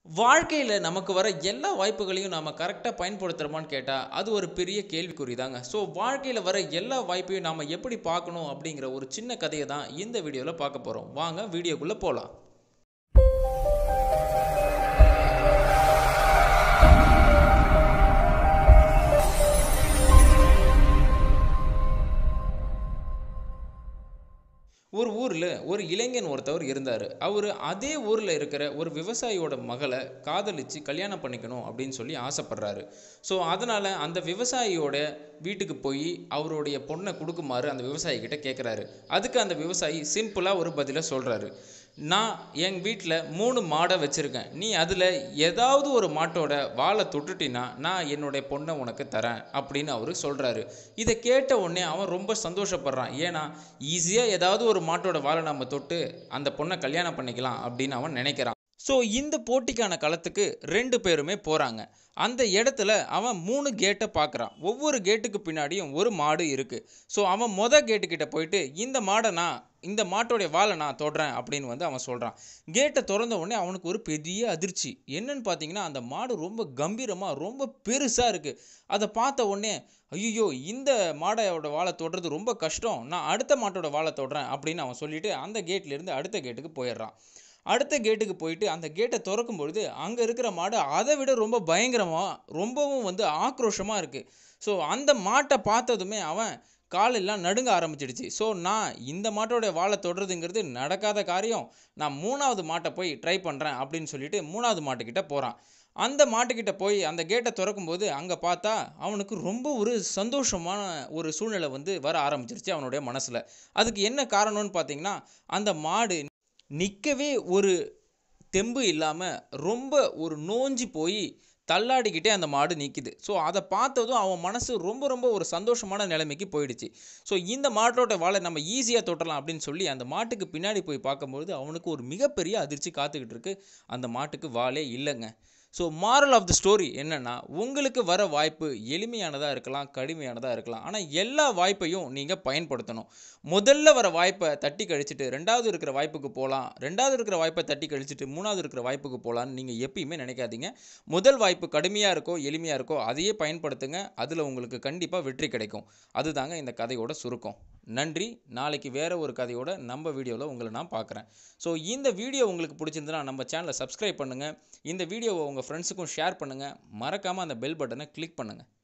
வாழ்க்கையில் நமக்கு வர எல்லா வாய்ப்புகளையும் நாம் கரெக்டாக பயன்படுத்துகிறோமான்னு கேட்டால் அது ஒரு பெரிய கேள்விக்குறி தாங்க ஸோ வாழ்க்கையில் வர எல்லா வாய்ப்பையும் நாம் எப்படி பார்க்கணும் அப்படிங்கிற ஒரு சின்ன கதையை தான் இந்த வீடியோவில் பார்க்க போகிறோம் வாங்க வீடியோக்குள்ளே போகலாம் ஒரு ஊரில் ஒரு இளைஞன் ஒருத்தவர் இருந்தார் அவர் அதே ஊரில் இருக்கிற ஒரு விவசாயியோட மகளை காதலித்து கல்யாணம் பண்ணிக்கணும் அப்படின்னு சொல்லி ஆசைப்படுறாரு ஸோ அதனால் அந்த விவசாயியோட வீட்டுக்கு போய் அவருடைய பொண்ணை கொடுக்குமாறு அந்த விவசாயிகிட்ட கேட்குறாரு அதுக்கு அந்த விவசாயி சிம்பிளாக ஒரு பதிலை சொல்கிறாரு நான் என் வீட்டில் மூணு மாடை வச்சுருக்கேன் நீ அதில் ஏதாவது ஒரு மாட்டோட வாழை தொட்டுட்டினா நான் என்னுடைய பொண்ணை உனக்கு தரேன் அப்படின்னு அவர் சொல்கிறாரு இதை கேட்ட உடனே அவன் ரொம்ப சந்தோஷப்படுறான் ஏன்னா ஈஸியாக ஏதாவது ஒரு மாட்டோட வாழை நம்ம தொட்டு அந்த பொண்ணை கல்யாணம் பண்ணிக்கலாம் அப்படின்னு அவன் நினைக்கிறான் ஸோ இந்த போட்டிக்கான களத்துக்கு ரெண்டு பேருமே போகிறாங்க அந்த இடத்துல அவன் மூணு கேட்டை பார்க்குறான் ஒவ்வொரு கேட்டுக்கு பின்னாடியும் ஒரு மாடு இருக்குது ஸோ அவன் மொதல் கேட்டுக்கிட்ட போயிட்டு இந்த மாடை நான் இந்த மாட்டோடைய வாழை நான் தொடுறேன் அப்படின்னு வந்து அவன் சொல்கிறான் கேட்டை திறந்த உடனே அவனுக்கு ஒரு பெரிய அதிர்ச்சி என்னன்னு பார்த்தீங்கன்னா அந்த மாடு ரொம்ப கம்பீரமாக ரொம்ப பெருசாக இருக்குது அதை பார்த்த உடனே ஐயோ இந்த மாடோட வாழை தொடுறது ரொம்ப கஷ்டம் நான் அடுத்த மாட்டோட வாழை தொடுறேன் அப்படின்னு அவன் சொல்லிட்டு அந்த கேட்லேருந்து அடுத்த கேட்டுக்கு போயிடுறான் அடுத்த கேட்டுக்கு போயிட்டு அந்த கேட்டை திறக்கும் பொழுது அங்கே இருக்கிற மாடு அதை விட ரொம்ப பயங்கரமாக ரொம்பவும் வந்து ஆக்ரோஷமாக இருக்குது ஸோ அந்த மாட்டை பார்த்ததுமே அவன் காலெல்லாம் நடுங்க ஆரம்பிச்சிடுச்சு ஸோ நான் இந்த மாட்டோட வாழை தொடுறதுங்கிறது நடக்காத காரியம் நான் மூணாவது மாட்டை போய் ட்ரை பண்ணுறேன் அப்படின்னு சொல்லிட்டு மூணாவது மாட்டுக்கிட்ட போகிறான் அந்த மாட்டுக்கிட்ட போய் அந்த கேட்டை திறக்கும்போது அங்கே பார்த்தா அவனுக்கு ரொம்ப ஒரு சந்தோஷமான ஒரு சூழ்நிலை வந்து வர ஆரம்பிச்சிருச்சு அவனுடைய மனசில் அதுக்கு என்ன காரணம்னு பார்த்தீங்கன்னா அந்த மாடு நிற்கவே ஒரு தெம்பு இல்லாமல் ரொம்ப ஒரு நோஞ்சி போய் தள்ளாடிக்கிட்டே அந்த மாடு நிற்கிது ஸோ அதை பார்த்ததும் அவன் மனசு ரொம்ப ரொம்ப ஒரு சந்தோஷமான நிலைமைக்கு போயிடுச்சு ஸோ இந்த மாட்டோட வாழை நம்ம ஈஸியாக தொட்டலாம் அப்படின்னு சொல்லி அந்த மாட்டுக்கு பின்னாடி போய் பார்க்கும்பொழுது அவனுக்கு ஒரு மிகப்பெரிய அதிர்ச்சி காத்துக்கிட்டு இருக்கு அந்த மாட்டுக்கு வாழே இல்லைங்க so moral of the story என்னென்னா உங்களுக்கு வர வாய்ப்பு எளிமையானதாக இருக்கலாம் கடுமையானதாக இருக்கலாம் ஆனால் எல்லா வாய்ப்பையும் நீங்கள் பயன்படுத்தணும் முதல்ல வர வாய்ப்பை தட்டி கழிச்சிட்டு ரெண்டாவது இருக்கிற வாய்ப்புக்கு போகலாம் ரெண்டாவது இருக்கிற வாய்ப்பை தட்டி கழிச்சிட்டு மூணாவது இருக்கிற வாய்ப்புக்கு போகலான்னு நீங்கள் எப்பயுமே நினைக்காதீங்க முதல் வாய்ப்பு கடுமையாக இருக்கோ எளிமையாக இருக்கோ அதையே பயன்படுத்துங்க அதில் உங்களுக்கு கண்டிப்பாக வெற்றி கிடைக்கும் அதுதாங்க இந்த கதையோட சுருக்கம் நன்றி நாளைக்கு வேறு ஒரு கதையோட நம்ம வீடியோவில் உங்களை நான் பார்க்குறேன் ஸோ இந்த வீடியோ உங்களுக்கு பிடிச்சிருந்துன்னா நம்ம சேனலை சப்ஸ்கிரைப் பண்ணுங்கள் இந்த வீடியோவை உங்கள் ஃப்ரெண்ட்ஸுக்கும் ஷேர் பண்ணுங்கள் மறக்காமல் அந்த பெல் பட்டனை கிளிக் பண்ணுங்கள்